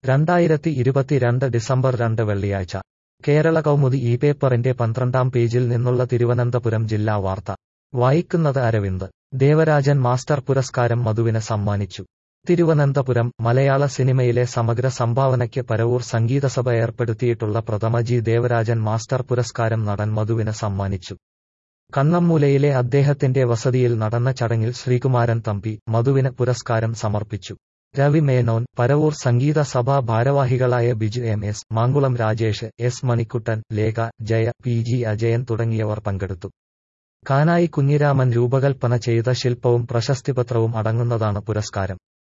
രണ്ടായിരത്തി ഇരുപത്തിരണ്ട് ഡിസംബർ രണ്ട് വെള്ളിയാഴ്ച കേരള കൗമുദി ഈ പേപ്പറിന്റെ പന്ത്രണ്ടാം പേജിൽ നിന്നുള്ള തിരുവനന്തപുരം ജില്ലാ വാർത്ത വായിക്കുന്നത് അരവിന്ദ് ദേവരാജൻ മാസ്റ്റർ പുരസ്കാരം മധുവിന് സമ്മാനിച്ചു തിരുവനന്തപുരം മലയാള സിനിമയിലെ സമഗ്ര സംഭാവനയ്ക്ക് പരവൂർ സംഗീതസഭ ഏർപ്പെടുത്തിയിട്ടുള്ള പ്രഥമ ജി ദേവരാജൻ മാസ്റ്റർ പുരസ്കാരം നടൻ മധുവിന് സമ്മാനിച്ചു കണ്ണമ്മൂലയിലെ അദ്ദേഹത്തിന്റെ വസതിയിൽ നടന്ന ചടങ്ങിൽ ശ്രീകുമാരൻ തമ്പി മധുവിന് പുരസ്കാരം സമർപ്പിച്ചു രവി മേനോൻ പരവൂർ സംഗീത സഭാ ഭാരവാഹികളായ Biju M S Mankulam Rajesh S Manikuttan Lekha Jaya P G Ajayan തുടങ്ങിയവർ പങ്കെടുത്തു കാനായി കുഞ്ഞിരാമൻ രൂപകൽപ്പന ചെയ്ത ശില്പവും പ്രശസ്തിപത്രവും അടങ്ങുന്നതാണ് പുരസ്കാരം